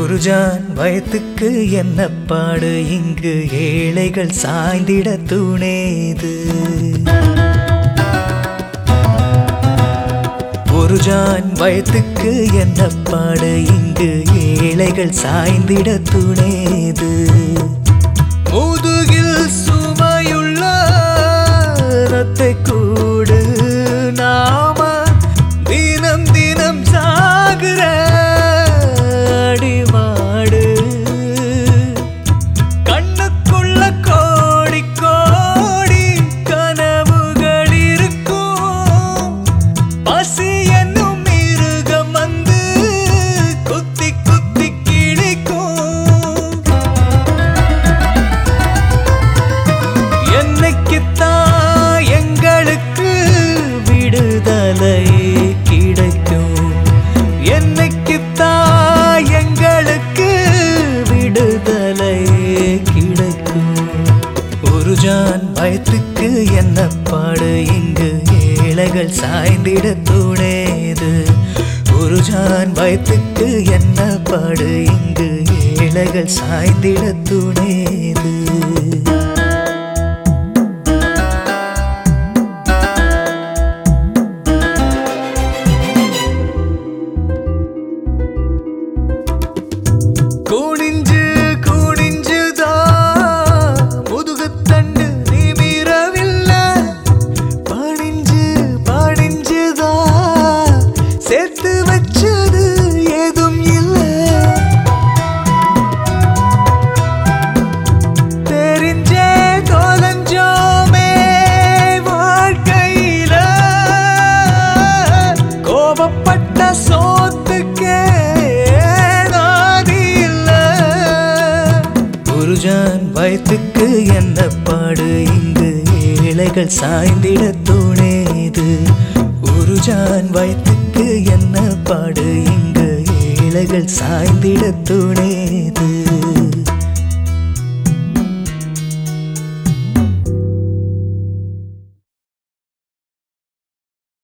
ஒரு ஜான் வயத்துக்கு என்ன பாடு இங்கு ஏழைகள் சாய்ந்திட துணேது ஒரு ஜான் வயத்துக்கு என்ன பாடு இங்கு ஏழைகள் சாய்ந்திட துணேது முதுகில் சுமையுள்ள ரத்தை கூடு நாம தினம் தினம் சாகுற அடிமாடு கண்ணுக்குள்ள கோடி கோடி கனவுகள் இருக்கும் பசி என்னும் மிருகம் வந்து குத்தி குத்தி கிழிக்கும் என்னைக்குத்தான் எங்களுக்கு விடுதலை கிடைக்கும் என்னைக்குத்தான் எங்களுக்கு விடுதலை கிடைக்கும் ஒரு ஜான் பயத்துக்கு என்ன பாடு இங்கு ஏழைகள் சாய்ந்திட துணேது ஒரு ஜான் பயத்துக்கு என்ன பாடு இங்கு ஏழைகள் சாய்ந்திட துணேது குனிஞ்சு குனிஞ்சுதா முதுகுத்தண்டு நிமிரவில்லை பணிஞ்சு பணிஞ்சுதா சேர்த்து வச்சது ஏதும் இல்லை தெரிஞ்சே தொலைஞ்சோமே வாழ்க்கையில கோபப்பட்ட சோத்துக்கே நாதி இல்ல ஒரு ஜான் வயத்துக்கு என்ன பாடு இங்கு ஏழைகள் சாய்ந்திட துணேது ஒரு ஜான் வயத்துக்கு என்ன பாடு இங்கு ஏழைகள் சாய்ந்திட துணேது